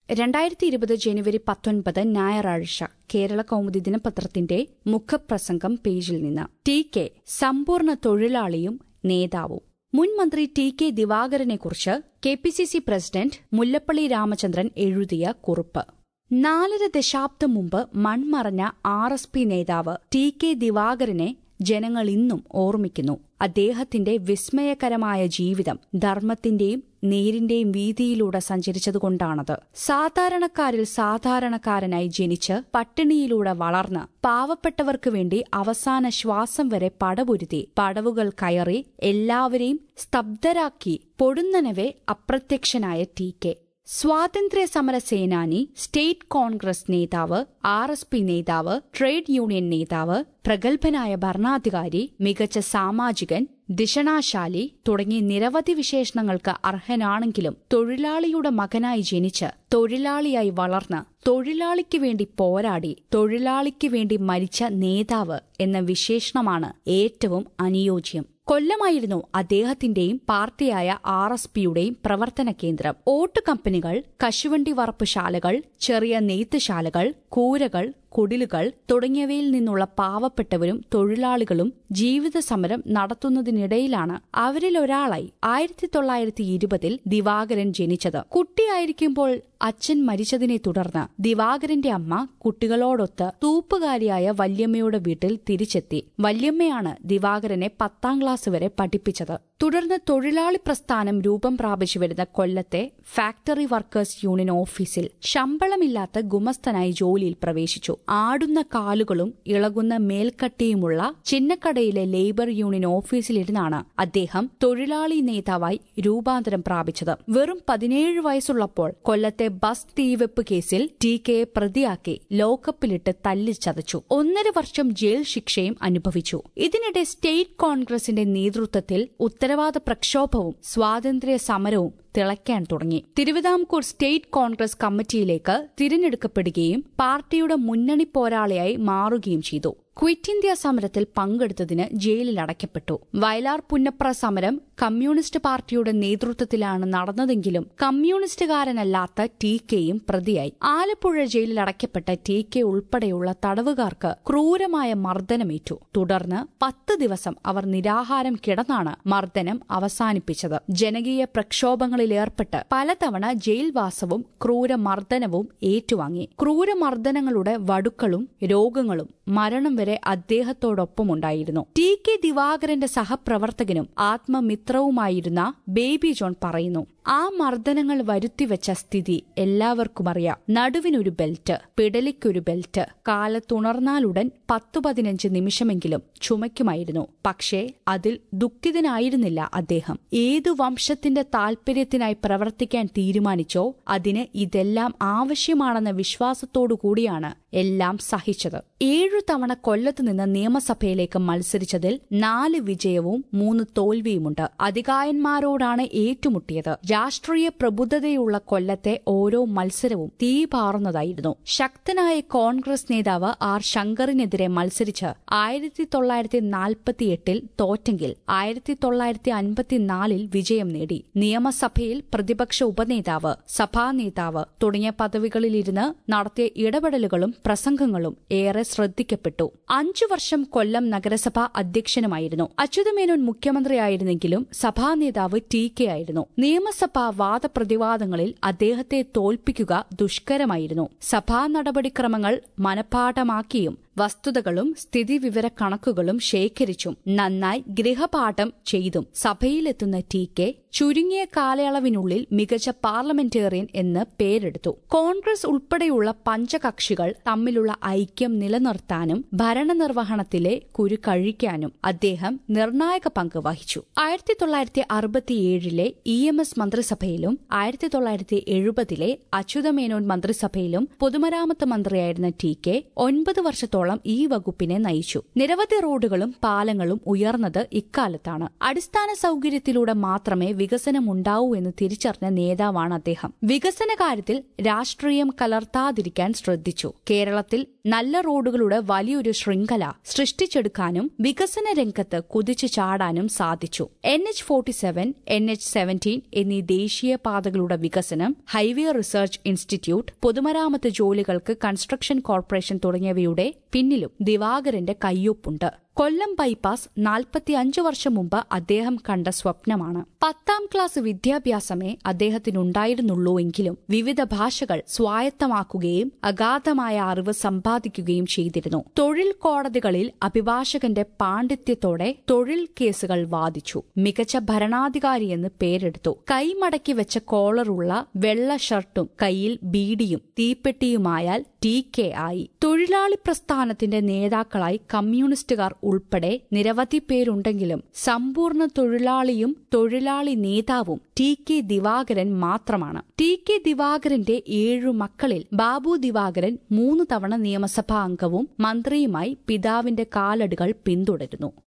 രണ്ടായിരത്തി ഇരുപത് ജനുവരി പത്തൊൻപത് ഞായറാഴ്ച കേരള കൗമുദി ദിനപത്രത്തിന്റെ മുഖപ്രസംഗം പേജിൽ നിന്ന് ടി കെ സമ്പൂർണ്ണ തൊഴിലാളിയും നേതാവും മുൻ മന്ത്രി ടി കെ ദിവാകരനെക്കുറിച്ച് K P C C president Mullappally Ramachandran എഴുതിയ കുറിപ്പ് നാലര ദശാബ്ദം മുമ്പ് മൺമറഞ്ഞ ആർ എസ് പി നേതാവ് ടി കെ ദിവാകരനെ ജനങ്ങൾ ഇന്നും ഓർമ്മിക്കുന്നു അദ്ദേഹത്തിന്റെ വിസ്മയകരമായ ജീവിതം ധർമ്മത്തിന്റെയും നേരിന്റെയും വീതിയിലൂടെ സഞ്ചരിച്ചതുകൊണ്ടാണത് സാധാരണക്കാരിൽ സാധാരണക്കാരനായി ജനിച്ച് പട്ടിണിയിലൂടെ വളർന്ന് പാവപ്പെട്ടവർക്ക് വേണ്ടി അവസാന ശ്വാസം വരെ പടപൊരുതി പടവുകൾ കയറി എല്ലാവരെയും സ്തബ്ധരാക്കി പൊടുന്നനവെ അപ്രത്യക്ഷനായ ടി കെ സ്വാതന്ത്ര്യ സമര സേനാനി സ്റ്റേറ്റ് കോൺഗ്രസ് നേതാവ് ആർ എസ് പി നേതാവ് ട്രേഡ് യൂണിയൻ നേതാവ് പ്രഗത്ഭനായ ഭരണാധികാരി മികച്ച സാമാജികൻ ദിഷണാശാലി തുടങ്ങി നിരവധി വിശേഷണങ്ങൾക്ക് അർഹനാണെങ്കിലും തൊഴിലാളിയുടെ മകനായി ജനിച്ച് തൊഴിലാളിയായി വളർന്ന് തൊഴിലാളിക്ക് വേണ്ടി പോരാടി തൊഴിലാളിക്ക് വേണ്ടി മരിച്ച നേതാവ് എന്ന വിശേഷണമാണ് ഏറ്റവും അനുയോജ്യം കൊല്ലമായിരുന്നു അദ്ദേഹത്തിന്റെയും പാർട്ടിയായ ആർ എസ് പിയുടെയും പ്രവർത്തന കേന്ദ്രം ഓട്ട് കമ്പനികൾ കശുവണ്ടി വറപ്പുശാലകൾ ചെറിയ നെയ്ത്തുശാലകൾ കൂരകൾ കുടിലുകൾ തുടങ്ങിയവയിൽ നിന്നുള്ള പാവപ്പെട്ടവരും തൊഴിലാളികളും ജീവിത സമരം നടത്തുന്നതിനിടയിലാണ് അവരിൽ ഒരാളായി ആയിരത്തി തൊള്ളായിരത്തി ഇരുപതിൽ ദിവാകരൻ ജനിച്ചത് കുട്ടിയായിരിക്കുമ്പോൾ അച്ഛൻ മരിച്ചതിനെ തുടർന്ന് ദിവാകരന്റെ അമ്മ കുട്ടികളോടൊത്ത് തൂപ്പുകാരിയായ വല്യമ്മയുടെ വീട്ടിൽ തിരിച്ചെത്തി വല്യമ്മയാണ് ദിവാകരനെ പത്താം ക്ലാസ് വരെ പഠിപ്പിച്ചത് തുടർന്ന് തൊഴിലാളി പ്രസ്ഥാനം രൂപം പ്രാപിച്ചു വരുന്ന കൊല്ലത്തെ ഫാക്ടറി വർക്കേഴ്സ് യൂണിയൻ ഓഫീസിൽ ശമ്പളമില്ലാത്ത ഗുമസ്തനായി ജോലിയിൽ പ്രവേശിച്ചു ആടുന്ന കാലുകളും ഇളകുന്ന മേൽക്കട്ടിയുമുള്ള ചിന്നക്കടയിലെ ലേബർ യൂണിയൻ ഓഫീസിലിരുന്നാണ് അദ്ദേഹം തൊഴിലാളി നേതാവായി രൂപാന്തരം പ്രാപിച്ചത് വെറും പതിനേഴ് വയസ്സുള്ളപ്പോൾ കൊല്ലത്തെ ബസ് തീവെപ്പ് കേസിൽ ടി കെയെ പ്രതിയാക്കി ലോക്കപ്പിലിട്ട് തല്ലിച്ചതച്ചു ഒന്നര വർഷം ജയിൽ ശിക്ഷയും അനുഭവിച്ചു ഇതിനിടെ സ്റ്റേറ്റ് കോൺഗ്രസിന്റെ നേതൃത്വത്തിൽ ഉത്തരവാദ പ്രക്ഷോഭവും സ്വാതന്ത്ര്യ സമരവും തിളയ്ക്കാൻ തുടങ്ങി തിരുവിതാംകൂർ സ്റ്റേറ്റ് കോൺഗ്രസ് കമ്മിറ്റിയിലേക്ക് തിരഞ്ഞെടുക്കപ്പെടുകയും പാർട്ടിയുടെ മുന്നണി പോരാളിയായി മാറുകയും ചെയ്തു ക്വിറ്റ് ഇന്ത്യ സമരത്തിൽ പങ്കെടുത്തതിന് ജയിലിൽ അടയ്ക്കപ്പെട്ടു വയലാർ പുന്നപ്ര സമരം കമ്മ്യൂണിസ്റ്റ് പാർട്ടിയുടെ നേതൃത്വത്തിലാണ് നടന്നതെങ്കിലും കമ്മ്യൂണിസ്റ്റുകാരനല്ലാത്ത ടി കെയും പ്രതിയായി ആലപ്പുഴ ജയിലിൽ അടയ്ക്കപ്പെട്ട ടി കെ ഉൾപ്പെടെയുള്ള തടവുകാർക്ക് ക്രൂരമായ മർദ്ദനമേറ്റു തുടർന്ന് പത്ത് ദിവസം അവർ നിരാഹാരം കിടന്നാണ് മർദ്ദനം അവസാനിപ്പിച്ചത് ജനകീയ പ്രക്ഷോഭങ്ങളിലേർപ്പെട്ട് പലതവണ ജയിൽവാസവും ക്രൂരമർദ്ദനവും ഏറ്റുവാങ്ങി ക്രൂരമർദ്ദനങ്ങളുടെ വടുക്കളും രോഗങ്ങളും മരണം വരെ അദ്ദേഹത്തോടൊപ്പമുണ്ടായിരുന്നു ടി കെ ദിവാകരന്റെ സഹപ്രവർത്തകനും ആത്മമിത്രവുമായിരുന്ന ബേബി ജോൺ പറയുന്നു ആ മർദ്ദനങ്ങൾ വരുത്തിവെച്ച സ്ഥിതി എല്ലാവർക്കും അറിയാം നടുവിനൊരു ബെൽറ്റ് പിടലിക്കൊരു ബെൽറ്റ് കാലത്തുണർന്നാലുടൻ പത്തു പതിനഞ്ച് നിമിഷമെങ്കിലും ചുമയ്ക്കുമായിരുന്നു പക്ഷേ അതിൽ ദുഃഖിതനായിരുന്നില്ല അദ്ദേഹം ഏതു വംശത്തിന്റെ താൽപര്യത്തിനായി പ്രവർത്തിക്കാൻ തീരുമാനിച്ചോ അതിന് ഇതെല്ലാം ആവശ്യമാണെന്ന വിശ്വാസത്തോടുകൂടിയാണ് എല്ലാം സഹിച്ചത് ഏഴു തവണ കൊല്ലത്ത് നിന്ന് നിയമസഭയിലേക്ക് മത്സരിച്ചതിൽ നാല് വിജയവും മൂന്ന് തോൽവിയുമുണ്ട് അധികായന്മാരോടാണ് ഏറ്റുമുട്ടിയത് രാഷ്ട്രീയ പ്രബുദ്ധതയുള്ള കൊല്ലത്തെ ഓരോ മത്സരവും തീപാറുന്നതായിരുന്നു ശക്തനായ കോൺഗ്രസ് നേതാവ് ആർ ശങ്കറിനെതിരെ മത്സരിച്ച് ആയിരത്തി തൊള്ളായിരത്തി നാൽപ്പത്തിയെട്ടിൽ തോറ്റെങ്കിൽ ആയിരത്തി തൊള്ളായിരത്തി അൻപത്തിനാലിൽ വിജയം നേടി നിയമസഭയിൽ പ്രതിപക്ഷ ഉപനേതാവ് സഭാ നേതാവ് തുടങ്ങിയ പദവികളിലിരുന്ന് നടത്തിയ ഇടപെടലുകളും പ്രസംഗങ്ങളും ഏറെ ശ്രദ്ധിക്കപ്പെട്ടു അഞ്ചു വർഷം കൊല്ലം നഗരസഭാ അധ്യക്ഷനുമായിരുന്നു അച്യുതമേനോൻ മുഖ്യമന്ത്രിയായിരുന്നെങ്കിലും സഭാ നേതാവ് ടി കെ ആയിരുന്നു നിയമസഭാ വാദപ്രതിവാദങ്ങളിൽ അദ്ദേഹത്തെ തോൽപ്പിക്കുക ദുഷ്കരമായിരുന്നു സഭാ നടപടിക്രമങ്ങൾ മനഃപ്പാഠമാക്കിയും വസ്തുതകളും സ്ഥിതിവിവരക്കണക്കുകളും ശേഖരിച്ചും നന്നായി ഗൃഹപാഠം ചെയ്തും സഭയിലെത്തുന്ന ടി കെ ചുരുങ്ങിയ കാലയളവിനുള്ളിൽ മികച്ച പാർലമെന്റേറിയൻ എന്ന് പേരെടുത്തു കോൺഗ്രസ് ഉൾപ്പെടെയുള്ള പഞ്ചകക്ഷികൾ തമ്മിലുള്ള ഐക്യം നിലനിർത്താനും ഭരണനിർവഹണത്തിലെ കുരുക്കഴിക്കാനും അദ്ദേഹം നിർണായക പങ്ക് വഹിച്ചു ആയിരത്തി തൊള്ളായിരത്തി അറുപത്തിയേഴിലെ ഇ എം എസ് മന്ത്രിസഭയിലും ആയിരത്തി തൊള്ളായിരത്തി എഴുപതിലെ അച്യുതമേനോൻ മന്ത്രിസഭയിലും പൊതുമരാമത്ത് മന്ത്രിയായിരുന്ന ടി കെ ഒൻപത് വർഷത്തോളം ഈ വകുപ്പിനെ നയിച്ചു നിരവധി റോഡുകളും പാലങ്ങളും ഉയർന്നത് ഇക്കാലത്താണ് അടിസ്ഥാന സൌകര്യത്തിലൂടെ മാത്രമേ വികസനമുണ്ടാവൂ എന്ന് തിരിച്ചറിഞ്ഞ നേതാവാണ് അദ്ദേഹം വികസന കാര്യത്തിൽ രാഷ്ട്രീയം കലർത്താതിരിക്കാൻ ശ്രദ്ധിച്ചു കേരളത്തിൽ നല്ല റോഡുകളുടെ വലിയൊരു ശൃംഖല സൃഷ്ടിച്ചെടുക്കാനും വികസന രംഗത്ത് കുതിച്ചു ചാടാനും സാധിച്ചു N H forty seven N H seventeen എന്നീ ദേശീയ പാതകളുടെ വികസനം ഹൈവേ റിസർച്ച് ഇൻസ്റ്റിറ്റ്യൂട്ട് പൊതുമരാമത്ത് ജോലികൾക്ക് കൺസ്ട്രക്ഷൻ കോർപ്പറേഷൻ തുടങ്ങിയവയുടെ പിന്നിലും ദിവാകരന്റെ കയ്യൊപ്പുണ്ട് കൊല്ലം ബൈപ്പാസ് നാൽപ്പത്തിയഞ്ച് വർഷം മുമ്പ് അദ്ദേഹം കണ്ട സ്വപ്നമാണ് പത്താം ക്ലാസ് വിദ്യാഭ്യാസമേ അദ്ദേഹത്തിനുണ്ടായിരുന്നുള്ളൂ എങ്കിലും വിവിധ ഭാഷകൾ സ്വായത്തമാക്കുകയും അഗാധമായ അറിവ് സമ്പാദിക്കുകയും ചെയ്തിരുന്നു തൊഴിൽ കോടതികളിൽ അഭിഭാഷകന്റെ പാണ്ഡിത്യത്തോടെ തൊഴിൽ കേസുകൾ വാദിച്ചു മികച്ച ഭരണാധികാരിയെന്ന് പേരെടുത്തു കൈമടക്കി വെച്ച കോളറുള്ള വെള്ള ഷർട്ടും കയ്യിൽ ബീഡിയും തീപ്പെട്ടിയുമായാൽ ടി കെ ആയി തൊഴിലാളി പ്രസ്ഥാനത്തിന്റെ നേതാക്കളായി കമ്മ്യൂണിസ്റ്റുകാർ ഉൾപ്പെടെ നിരവധി പേരുണ്ടെങ്കിലും സമ്പൂർണ്ണ തൊഴിലാളിയും തൊഴിലാളി നേതാവും ടി കെ ദിവാകരൻ മാത്രമാണ് ടി കെ ദിവാകരന്റെ ഏഴു മക്കളിൽ ബാബു ദിവാകരൻ മൂന്ന് തവണ നിയമസഭാ അംഗവും മന്ത്രിയുമായി പിതാവിന്റെ കാലടികൾ പിന്തുടരുന്നു